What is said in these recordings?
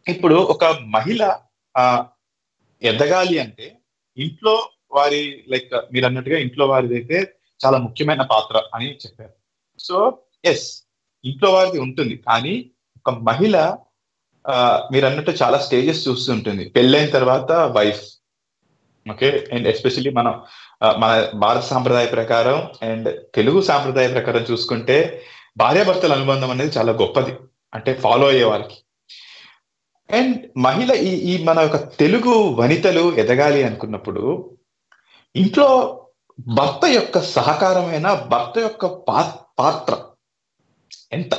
ఇప్పుడు ఒక మహిళ ఆ ఎదగాలి అంటే ఇంట్లో వారి లైక్ మీరు అన్నట్టుగా ఇంట్లో వారిది అయితే చాలా ముఖ్యమైన పాత్ర అని చెప్పారు సో ఎస్ ఇంట్లో వారిది ఉంటుంది కానీ ఒక మహిళ ఆ, మీరు అన్నట్టు చాలా స్టేజెస్ చూస్తుంటుంది పెళ్ళైన తర్వాత వైఫ్ ఓకే అండ్ ఎస్పెషల్లీ మనం ఆ, మన భారత సాంప్రదాయ ప్రకారం అండ్ తెలుగు సాంప్రదాయ ప్రకారం చూసుకుంటే భార్యాభర్తల అనుబంధం అనేది చాలా గొప్పది అంటే ఫాలో అయ్యే వాళ్ళకి అండ్ మహిళ ఈ ఈ మన యొక్క తెలుగు వనితలు ఎదగాలి అనుకున్నప్పుడు ఇంట్లో భర్త యొక్క సహకారమైన భర్త యొక్క పా- పాత్ర ఎంత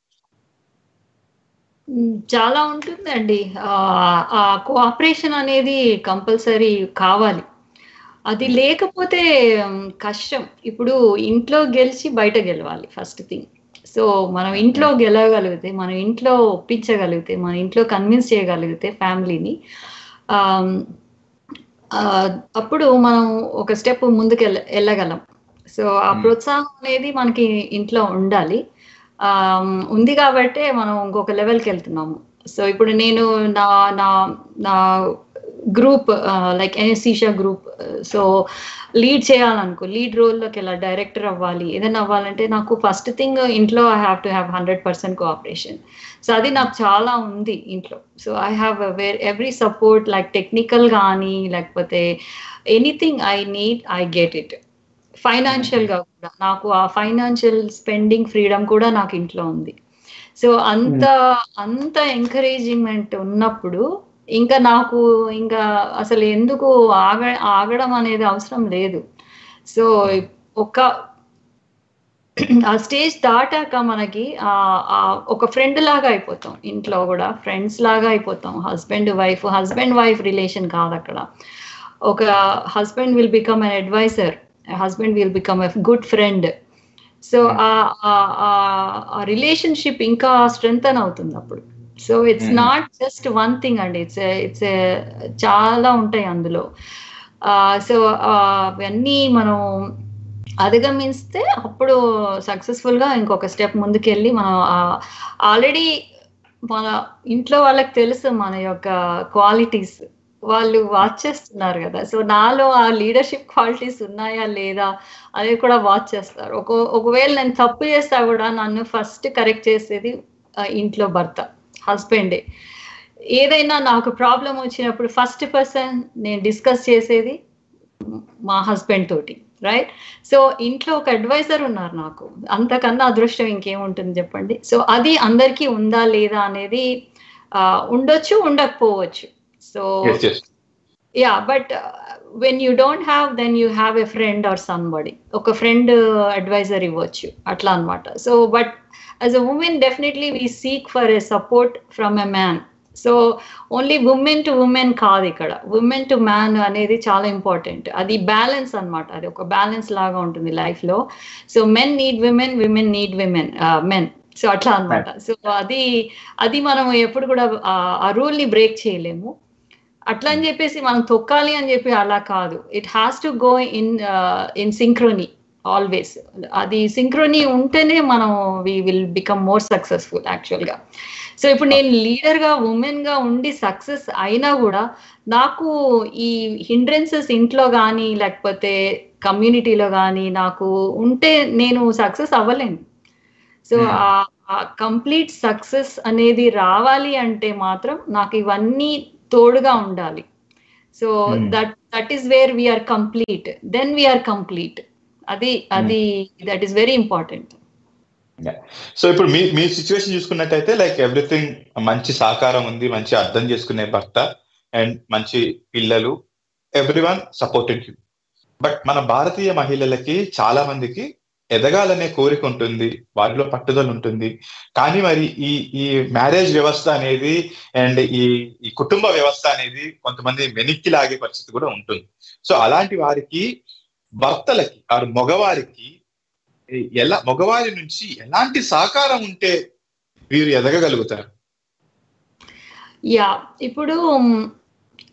మ్, చాలా ఉంటుందండి ఆ- ఆ కోఆపరేషన్ అనేది కంపల్సరీ కావాలి అది లేకపోతే మ్, కష్టం ఇప్పుడు ఇంట్లో గెలిచి బయట గెలవాలి ఫస్ట్ థింగ్ సో మనం ఇంట్లో గెలవగలిగితే మనం ఇంట్లో ఒప్పించగలిగితే మన ఇంట్లో కన్విన్స్ చేయగలిగితే ఫ్యామిలీని అప్పుడు మనం ఒక స్టెప్ ముందుకు వెళ్ళ వెళ్ళగలం సో ఆ Hmm. ప్రోత్సాహం అనేది మనకి ఇంట్లో ఉండాలి ఆ, ఉంది కాబట్టే మనం ఇంకొక లెవెల్కి వెళ్తున్నాము సో ఇప్పుడు నేను నా నా నా గ్రూప్ లైక్ ఎన్ఎస్సీషా గ్రూప్ సో లీడ్ చేయాలనుకో లీడ్ రోల్లోకి వెళ్ళా డైరెక్టర్ అవ్వాలి ఏదైనా అవ్వాలంటే నాకు ఫస్ట్ థింగ్ ఇంట్లో I have to have hundred percent cooperation so అది నాకు చాలా ఉంది ఇంట్లో so I have where every support like technical కానీ లేకపోతే anything I need I get it financial గా కూడా నాకు ఆ ఫైనాన్షియల్ స్పెండింగ్ ఫ్రీడమ్ కూడా నాకు ఇంట్లో ఉంది సో అంత అంత ఎంకరేజింగ్మెంట్ ఉన్నప్పుడు ఇంకా నాకు ఇంకా అసలు ఎందుకు ఆగ ఆగడం అనేది అవసరం లేదు సో ఒక ఆ స్టేజ్ దాటాక మనకి ఆ ఆ ఒక ఫ్రెండ్ లాగా అయిపోతాం ఇంట్లో కూడా ఫ్రెండ్స్ లాగా అయిపోతాం husband wife husband wife relation కాదు అక్కడ ఒక husband will become an advisor husband will become a good friend so ఆ రిలేషన్షిప్ ఇంకా స్ట్రెంగ్ అవుతుంది అప్పుడు so it's Hmm. Not just one thing అండి ఇట్స్ ఇట్స్ చాలా ఉంటాయి అందులో సో అవన్నీ మనం అధిగమిస్తే అప్పుడు సక్సెస్ఫుల్ గా ఇంకొక స్టెప్ ముందుకెళ్ళి మనం ఆల్రెడీ మన ఇంట్లో వాళ్ళకి తెలుసు మన యొక్క క్వాలిటీస్ వాళ్ళు వాచ్ చేస్తున్నారు కదా సో నాలో ఆ లీడర్షిప్ క్వాలిటీస్ ఉన్నాయా లేదా అనేది కూడా వాచ్ చేస్తారు ఒక ఒకవేళ నేను తప్పు చేస్తా కూడా నన్ను ఫస్ట్ కరెక్ట్ చేసేది ఆ, ఇంట్లో భర్త హస్బెండే ఏదైనా నాకు ప్రాబ్లం వచ్చినప్పుడు ఫస్ట్ పర్సన్ నేను డిస్కస్ చేసేది మా హస్బెండ్ తోటి రైట్ సో ఇంట్లో ఒక అడ్వైజర్ ఉన్నారు నాకు అంతకన్నా అదృష్టం ఇంకేముంటుంది చెప్పండి సో అది అందరికీ ఉందా లేదా అనేది ఆ, ఉండొచ్చు ఉండకపోవచ్చు so Yes, yes. Yeah but when you don't have then you have a friend or somebody ఒక ఫ్రెండ్ అడ్వైజర్ ఇవ్వచ్చు అట్లా అనమాట so but as a women definitely we seek for a support from a man so only women to women కాదు ఇక్కడ women to man అనేది చాలా important అది balance అన్నమాట అది ఒక బ్యాలెన్స్ లాగా ఉంటుంది లైఫ్ లో so men need women women need women men so అట్లా అన్నమాట సో అది అది మనం ఎప్పుడు కూడా ఆ- ఆ రూల్ ని బ్రేక్ చేయలేము అట్లా అని చెప్పేసి మనం తొక్కాలి అని చెప్పి అలా కాదు it has to go in in synchrony always అది సింక్రోనీ ఉంటేనే మనం we will become more successful actual గా సో ఇప్పుడు నేను లీడర్ గా ఉమెన్ గా ఉండి సక్సెస్ అయినా కూడా నాకు ఈ హిండ్రెన్సెస్ ఇంట్లో కానీ లేకపోతే కమ్యూనిటీలో కానీ నాకు ఉంటే నేను సక్సెస్ అవ్వలేను సో Hmm. ఆ కంప్లీట్ సక్సెస్ అనేది రావాలి అంటే మాత్రం నాకు ఇవన్నీ తోడుగా ఉండాలి so Hmm. That that is where we are complete then we are complete అది అది that is very important so ఇప్పుడు మీ మీ సిచ్యువేషన్ చూసుకున్నట్టయితే లైక్ ఎవ్రీథింగ్ మంచి సహకారం ఉంది మంచి అర్థం చేసుకునే భర్త అండ్ మంచి పిల్లలు every one supported you but మన భారతీయ మహిళలకి చాలా మందికి ఎదగాలనే కోరిక ఉంటుంది వారిలో పట్టుదల ఉంటుంది కానీ మరి ఈ ఈ మ్యారేజ్ వ్యవస్థ అనేది అండ్ ఈ ఈ కుటుంబ వ్యవస్థ అనేది కొంతమంది వెనక్కి లాగే పరిస్థితి కూడా ఉంటుంది సో అలాంటి వారికి భర్తలకి వారు మగవారికి ఎలా మగవారి నుంచి ఎలాంటి సహకారం ఉంటే వీరు ఎదగగలుగుతారు యా ఇప్పుడు మ్,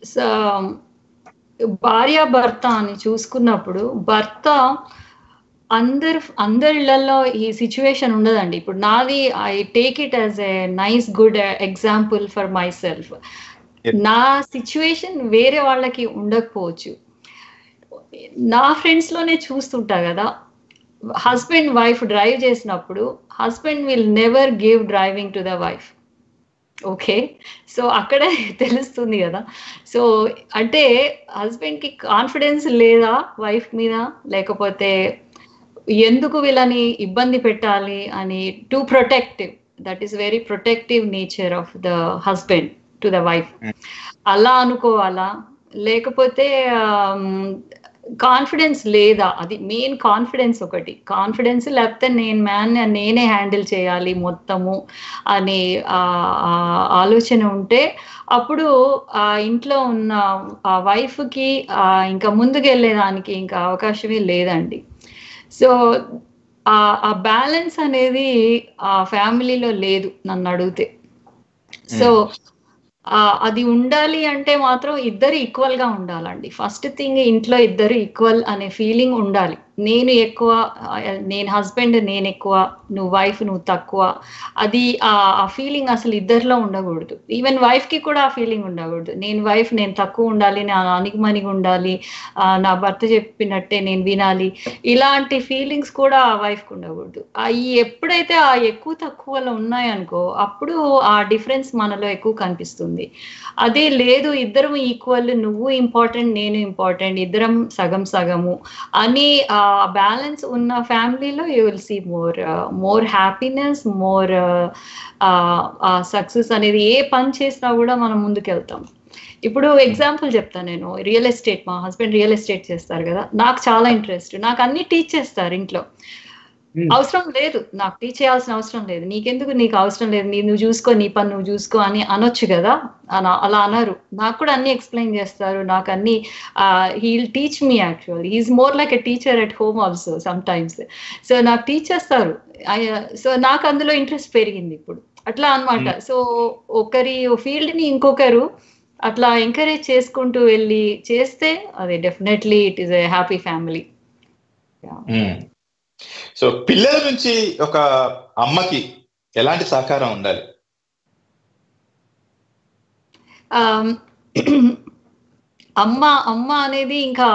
స- భార్య భర్త అని చూసుకున్నప్పుడు భర్త అందరు అందరిళ్లలో ఈ సిచ్యువేషన్ ఉండదండి ఇప్పుడు నాది I take it as a nice good example for my self నా సిచ్యువేషన్ వేరే వాళ్ళకి ఉండకపోవచ్చు నా ఫ్రెండ్స్ లోనే చూస్తుంటా కదా హస్బెండ్ వైఫ్ డ్రైవ్ చేసినప్పుడు husband will never give driving to the wife okay so అక్కడే తెలుస్తుంది కదా సో అంటే హస్బెండ్కి కాన్ఫిడెన్స్ లేదా వైఫ్ మీద లేకపోతే ఎందుకు వీళ్ళని ఇబ్బంది పెట్టాలి అని to protective that is very protective nature of the husband to the wife అలా అనుకోవాలా లేకపోతే కాన్ఫిడెన్స్ లేదా అది మెయిన్ కాన్ఫిడెన్స్ ఒకటి కాన్ఫిడెన్స్ లేకపోతే నేను మ్యాన్ నేనే హ్యాండిల్ చేయాలి మొత్తము అనే ఆలోచన ఉంటే అప్పుడు ఆ ఇంట్లో ఉన్న ఆ వైఫ్కి ఇంకా ముందుకు వెళ్ళేదానికి ఇంకా అవకాశమే లేదండి సో ఆ బ్యాలెన్స్ అనేది ఆ ఫ్యామిలీలో లేదు నన్ను అడిగితే సో అది ఉండాలి అంటే మాత్రం ఇద్దరు ఈక్వల్ గా ఉండాలండి ఫస్ట్ థింగ్ ఇంట్లో ఇద్దరు ఈక్వల్ అనే ఫీలింగ్ ఉండాలి నేను ఎక్కువ నేను హస్బెండ్ నేను ఎక్కువ నువ్వు వైఫ్ నువ్వు తక్కువ అది ఆ ఫీలింగ్ అసలు ఇద్దరిలో ఉండకూడదు ఈవెన్ వైఫ్ కి కూడా ఆ ఫీలింగ్ ఉండకూడదు నేను వైఫ్ నేను తక్కువ ఉండాలి నా అనిగిమనిగి ఉండాలి నా భర్త చెప్పినట్టే నేను వినాలి ఇలాంటి ఫీలింగ్స్ కూడా ఆ వైఫ్కి ఉండకూడదు అవి ఎప్పుడైతే ఆ ఎక్కువ తక్కువలో ఉన్నాయనుకో అప్పుడు ఆ డిఫరెన్స్ మనలో ఎక్కువ కనిపిస్తుంది అదే లేదు ఇద్దరం ఈక్వల్ నువ్వు ఇంపార్టెంట్ నేను ఇంపార్టెంట్ ఇద్దరం సగం సగము అని ఆ బ్యాలెన్స్ ఉన్న ఫ్యామిలీలో you will see more more happiness more success అనేది ఏ పని చేసినా కూడా మనం ముందుకెళ్తాం ఇప్పుడు ఎగ్జాంపుల్ చెప్తాను నేను రియల్ ఎస్టేట్ మా హస్బెండ్ రియల్ ఎస్టేట్ చేస్తారు కదా నాకు చాలా ఇంట్రెస్ట్ నాకు అన్ని టీచ్ చేస్తారు ఇంట్లో అవసరం లేదు నాకు టీచ్ చేయాల్సిన అవసరం లేదు నీకెందుకు నీకు అవసరం లేదు నీ నువ్వు చూసుకో నీ పని నువ్వు చూసుకో అని అనొచ్చు కదా అలా అనరు నాకు కూడా అన్ని ఎక్స్ప్లెయిన్ చేస్తారు నాకు అన్ని he'll teach me actual is more like a teacher at home also some times so నాకు టీచ్ చేస్తారు సో నాకు అందులో ఇంట్రెస్ట్ పెరిగింది ఇప్పుడు అట్లా అనమాట సో ఒకరి ఫీల్డ్ ని ఇంకొకరు అట్లా ఎంకరేజ్ చేసుకుంటూ వెళ్ళి చేస్తే అది definitely it is a happy family so పిల్లల నుంచి ఒక అమ్మకి ఎలాంటి సహకారం ఉండాలి అమ్మ అమ్మ అనేది ఇంకా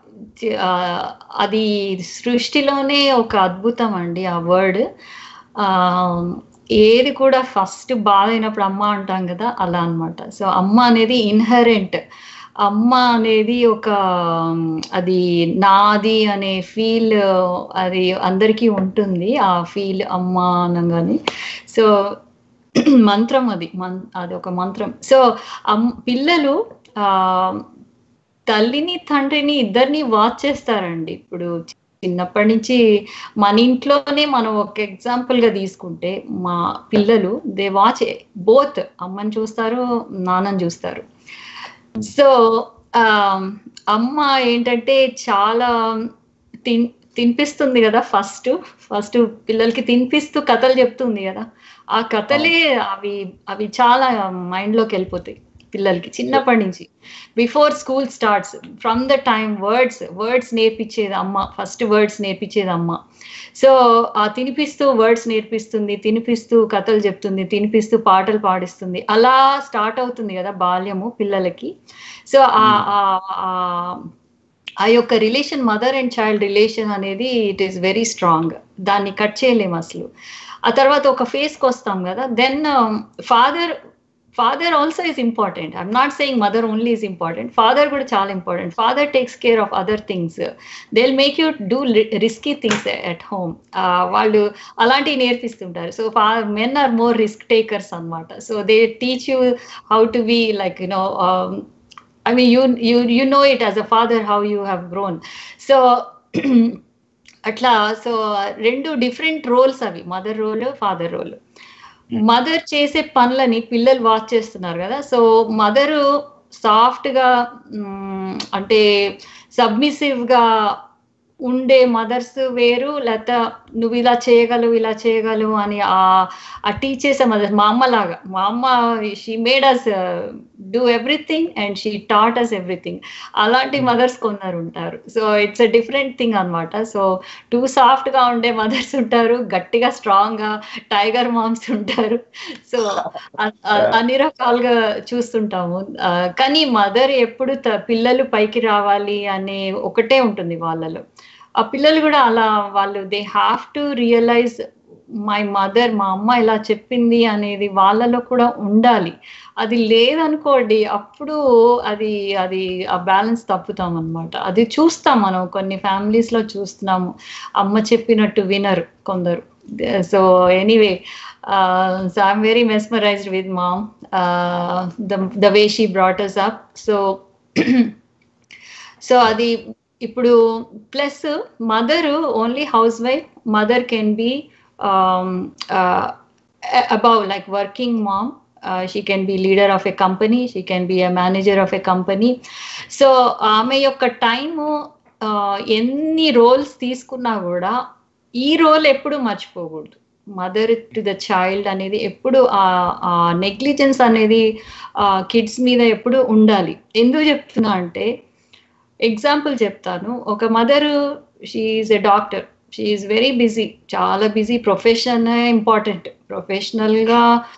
అది సృష్టిలోనే ఒక అద్భుతం అండి ఆ వర్డ్ ఏది కూడా ఫస్ట్ బాధ అయినప్పుడు అమ్మ అంటాం కదా అలా అనమాట సో అమ్మ అనేది ఇన్హరెంట్ అమ్మ అనేది ఒక అది నాది అనే ఫీల్ అది అందరికీ ఉంటుంది ఆ ఫీల్ అమ్మ అనగానే సో మంత్రం అది మన్ అది ఒక మంత్రం సో అమ్ పిల్లలు ఆ తల్లిని తండ్రిని ఇద్దరిని వాచ్ చేస్తారండి ఇప్పుడు చిన్నప్పటి నుంచి మన ఇంట్లోనే మనం ఒక ఎగ్జాంపుల్ గా తీసుకుంటే మా పిల్లలు దే వాచ్ బోత్ అమ్మని చూస్తారు నాన్నని చూస్తారు సో అమ్మ ఏంటంటే చాలా తిన్ తినిపిస్తుంది కదా ఫస్ట్ ఫస్ట్ పిల్లలకి తినిపిస్తూ కథలు చెప్తుంది కదా ఆ కథలే అవి అవి చాలా మైండ్లోకి వెళ్ళిపోతాయి పిల్లలకి చిన్నప్పటి నుంచి before school starts from the time words words నేర్పించేది అమ్మ ఫస్ట్ వర్డ్స్ నేర్పించేది అమ్మ సో ఆ తినిపిస్తూ వర్డ్స్ నేర్పిస్తుంది తినిపిస్తూ కథలు చెప్తుంది తినిపిస్తూ పాటలు పాడిస్తుంది అలా స్టార్ట్ అవుతుంది కదా బాల్యము పిల్లలకి సో ఆ యొక్క relation mother and child relation అనేది ఇట్ ఈస్ వెరీ స్ట్రాంగ్ దాన్ని కట్ చేయలేము అసలు ఆ తర్వాత ఒక ఫేస్కి వస్తాం కదా then father father also is important I'm not saying mother only is important father కూడా చాలా important father takes care of other things they will make you do risky things at home వాళ్ళు అలాంటివి నేర్పిస్తుంటారు సో ఫా men are more risk takers అనమాట so they teach you how to be like you know I mean you you you know it as a father how you have grown so అట్లా so రెండు different roles అవి mother role father role mother చేసే పనులని పిల్లలు watch చేస్తున్నారు కదా so mother soft గా అంటే సబ్మిసివ్ గా ఉండే మదర్స్ వేరు లేకపోతే నువ్వు ఇలా చేయగలవు ఇలా చేయగలవు అని ఆ టీచ్ చేసే మదర్ మా అమ్మ లాగా మా అమ్మ she made us do everything and she taught us everything అలాంటి మదర్స్ కొందరు ఉంటారు so it's a different thing అనమాట సో టూ సాఫ్ట్ గా ఉండే మదర్స్ ఉంటారు గట్టిగా స్ట్రాంగ్ గా టైగర్ మామ్స్ ఉంటారు సో అన్ని రకాలుగా చూస్తుంటాము కానీ మదర్ ఎప్పుడు పిల్లలు పైకి రావాలి అనే ఒకటే ఉంటుంది వాళ్ళలో ఆ పిల్లలు కూడా అలా వాళ్ళు they have to realise my mother మా అమ్మ ఇలా చెప్పింది అనేది వాళ్ళలో కూడా ఉండాలి అది లేదనుకోండి అప్పుడు అది అది ఆ బ్యాలెన్స్ తప్పుతాం అనమాట అది చూస్తాం మనం కొన్ని ఫ్యామిలీస్ లో చూస్తున్నాము అమ్మ చెప్పినట్టు వినరు కొందరు so anyway so I'm very mesmerised with mom the way she brought us up so so అది ఇప్పుడు plus mother only house wife mother can be above like working mom she can be leader of a company she can be a manager of a company so ఆమె యొక్క time ఎన్ని roles తీసుకున్నా కూడా ఈ role ఎప్పుడు మర్చిపోకూడదు mother to the child అనేది ఎప్పుడు ఆ నెగ్లిజెన్స్ అనేది కిడ్స్ మీద ఎప్పుడు ఉండాలి ఎందుకు చెప్తున్నా అంటే ఎగ్జాంపుల్ చెప్తాను ఒక mother she's a doctor she's very busy చాలా బిజీ ప్రొఫెషన్ ఇంపార్టెంట్ ప్రొఫెషనల్గా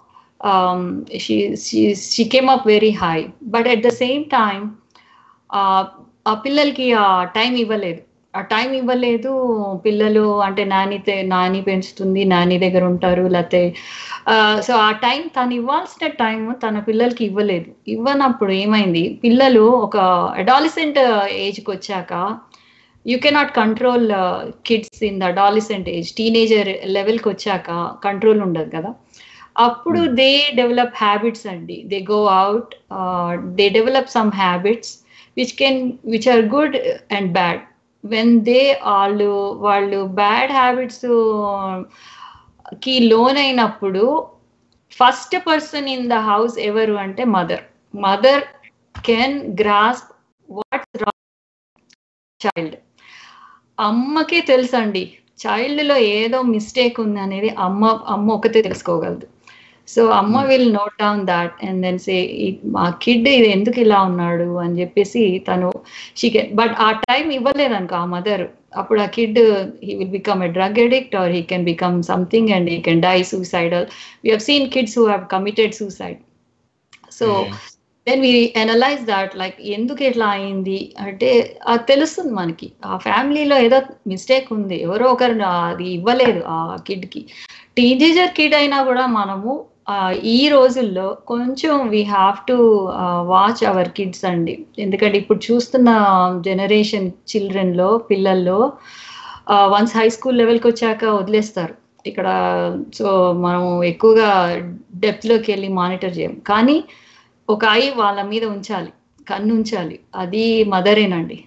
she came up very high but at the same time ఆ పిల్లలకి ఆ టైం ఇవ్వలేదు ఆ టైం ఇవ్వలేదు పిల్లలు అంటే నాని నాని పెంచుతుంది నాని దగ్గర ఉంటారు లేకపోతే సో ఆ టైం తను ఇవ్వాల్సిన టైం తన పిల్లలకి ఇవ్వలేదు ఇవ్వనప్పుడు ఏమైంది పిల్లలు ఒక అడాలిసెంట్ ఏజ్కి వచ్చాక you cannot control kids in the adolescent age teenager లెవెల్కి వచ్చాక కంట్రోల్ ఉండదు కదా అప్పుడు దే డెవలప్ హ్యాబిట్స్ అండి they go out they develop some habits which can which are good and bad when they వాళ్ళు వాళ్ళు బ్యాడ్ హ్యాబిట్స్ కి లోన్ అయినప్పుడు first person in the house ఎవరు అంటే mother mother can grasp what's child అమ్మకే తెలుసండి చైల్డ్ లో ఏదో మిస్టేక్ ఉంది అనేది అమ్మ అమ్మ ఒకతే తెలుసుకోగలదు సో అమ్మ will note down that and then say మా కిడ్ ఇది ఎందుకు ఇలా ఉన్నాడు అని చెప్పేసి తను షీ కెన్ బట్ ఆ టైం ఇవ్వలేదనుకో ఆ మదర్ అప్పుడు ఆ kid he will become a drug addict or he can become something and he can die suicidal we have seen kids who have committed suicide so then we analyse that like ఎందుకు ఇట్లా అయింది అంటే అది తెలుస్తుంది మనకి ఆ ఫ్యామిలీలో ఏదో మిస్టేక్ ఉంది ఎవరో ఒకరు అది ఇవ్వలేదు ఆ కిడ్కి టీనేజర్ కిడ్ అయినా కూడా మనము ఈ రోజుల్లో కొంచెం we have to watch our kids అండి ఎందుకంటే ఇప్పుడు చూస్తున్న జనరేషన్ చిల్డ్రన్లో పిల్లల్లో వన్స్ హై స్కూల్ లెవెల్కి వచ్చాక వదిలేస్తారు ఇక్కడ సో మనం ఎక్కువగా డెప్త్లోకి వెళ్ళి మానిటర్ చేయం కానీ ఒక ఐ వాళ్ళ మీద ఉంచాలి కన్ను ఉంచాలి అది మదరేనండి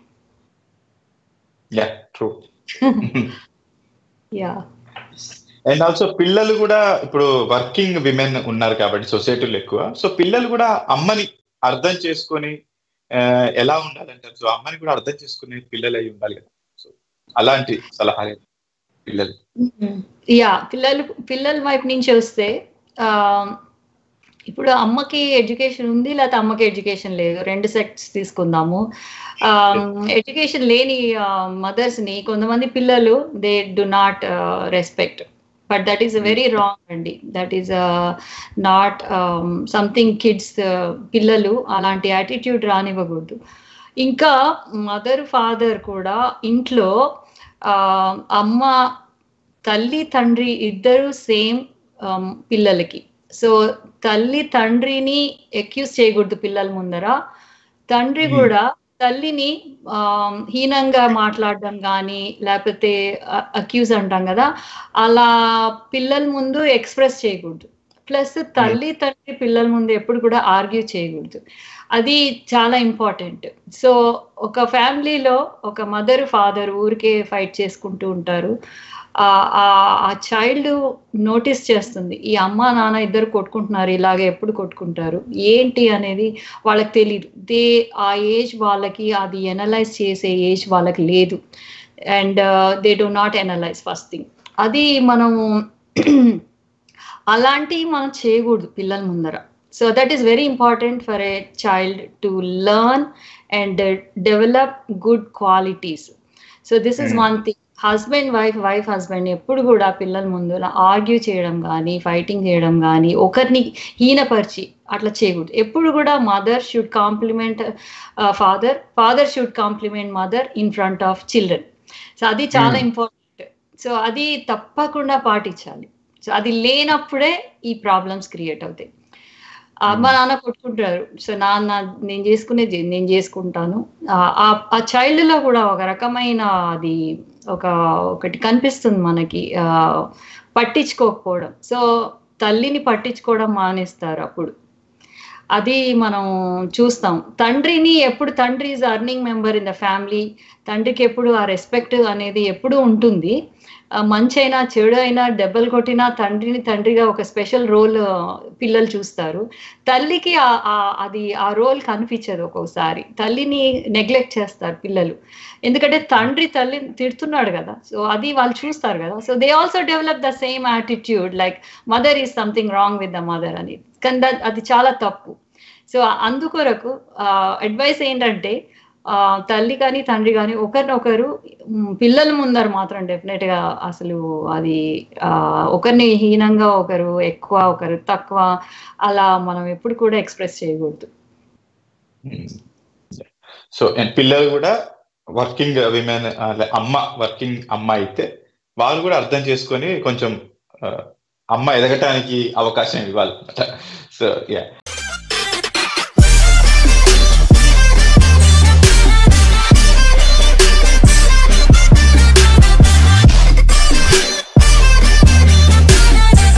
యా అండ్ ఆల్సో పిల్లలు కూడా ఇప్పుడు వర్కింగ్ విమెన్ ఉన్నారు కాబట్టి సొసైటీలో ఎక్కువ సో పిల్లలు కూడా అమ్మని అర్థం చేసుకొని ఎలా ఉండాలంటారు సో అమ్మని కూడా అర్థం చేసుకునే పిల్లలు అయి ఉండాలి కదా సో అలాంటి సలహాలు పిల్లలు యా పిల్లలు పిల్లల వైపు నుంచి వస్తే ఇప్పుడు అమ్మకి ఎడ్యుకేషన్ ఉంది లేకపోతే అమ్మకి ఎడ్యుకేషన్ లేదు రెండు సెక్ట్స్ తీసుకుందాము ఎడ్యుకేషన్ లేని మదర్స్ ని కొంతమంది పిల్లలు they do not respect but that is very wrong అండి that is not something kids పిల్లలు అలాంటి యాటిట్యూడ్ రానివ్వకూడదు ఇంకా మదర్ ఫాదర్ కూడా ఇంట్లో అమ్మ తల్లి తండ్రి ఇద్దరు సేమ్ పిల్లలకి సో తల్లి తండ్రిని ఎక్యూజ్ చేయకూడదు పిల్లల ముందర తండ్రి కూడా తల్లిని హీనంగా మాట్లాడడం కానీ లేకపోతే అక్యూజ్ అంటాం కదా అలా పిల్లల ముందు ఎక్స్ప్రెస్ చేయకూడదు ప్లస్ తల్లి తండ్రి పిల్లల ముందు ఎప్పుడు కూడా ఆర్గ్యూ చేయకూడదు అది చాలా ఇంపార్టెంట్ సో ఒక ఫ్యామిలీలో ఒక మదర్ ఫాదర్ ఊరికే ఫైట్ చేసుకుంటూ ఉంటారు ఆ చైల్డ్ నోటీస్ చేస్తుంది ఈ అమ్మ నాన్న ఇద్దరు కొట్టుకుంటున్నారు ఇలాగే ఎప్పుడు కొట్టుకుంటారు ఏంటి అనేది వాళ్ళకి తెలియదు దే ఆ ఏజ్ వాళ్ళకి అది ఎనలైజ్ చేసే ఏజ్ వాళ్ళకి లేదు and they do not analyse first thing అది మనము అలాంటివి మనం చేయకూడదు పిల్లల ముందర so that is very important for a child to learn and develop good qualities so this is Hmm. One thing husband wife wife husband ఎప్పుడు కూడా పిల్లల ముందు ఆర్గ్యూ చేయడం కానీ ఫైటింగ్ చేయడం కానీ ఒకరిని హీనపరిచి అట్లా చేయకూడదు ఎప్పుడు కూడా mother should compliment father father should compliment mother in front of children so అది చాలా Hmm. ఇంపార్టెంట్ సో అది తప్పకుండా పాటించాలి సో అది లేనప్పుడే ఈ ప్రాబ్లమ్స్ క్రియేట్ అవుతాయి ఆ, మా నాన్న కొట్టుకుంటారు సో నాన్న నేను చేసుకునేది నేను చేసుకుంటాను ఆ, ఆ- ఆ చైల్డ్ లో కూడా ఒక రకమైన అది ఒక ఒకటి కనిపిస్తుంది మనకి ఆ, పట్టించుకోకపోవడం సో తల్లిని పట్టించుకోవడం మానేస్తారు అప్పుడు అది మనం చూస్తాం తండ్రిని ఎప్పుడు తండ్రి is earning member in the family తండ్రికి ఎప్పుడు ఆ రెస్పెక్ట్ అనేది ఎప్పుడు ఉంటుంది ఆ, మంచి అయినా చెడు అయినా దెబ్బలు కొట్టినా తండ్రిని తండ్రిగా ఒక స్పెషల్ రోల్ పిల్లలు చూస్తారు తల్లికి ఆ- ఆ- అది ఆ రోల్ కనిపించదు ఒక్కొక్కసారి తల్లిని నెగ్లెక్ట్ చేస్తారు పిల్లలు ఎందుకంటే తండ్రి తల్లిని తిడుతున్నాడు కదా సో అది వాళ్ళు చూస్తారు కదా so they also develop the same attitude like mother is something wrong with the mother అని కానీ that- అది చాలా తప్పు సో అందుకొరకు అడ్వైస్ ఏంటంటే ఆ, తల్లి కానీ తండ్రి కానీ ఒకరినొకరు మ్, పిల్లల ముందర మాత్రం డెఫినెట్ గా అసలు అది ఆ, ఒకరిని హీనంగా ఒకరు ఎక్కువ ఒకరు తక్కువ అలా మనం ఎప్పుడు కూడా ఎక్స్ప్రెస్ చేయకూడదు సో పిల్లలు కూడా వర్కింగ్ విమెన్ అమ్మ వర్కింగ్ అమ్మ అయితే వాళ్ళు కూడా అర్థం చేసుకొని కొంచెం ఆ, అమ్మ ఎదగటానికి అవకాశం ఇవ్వాలి సో యా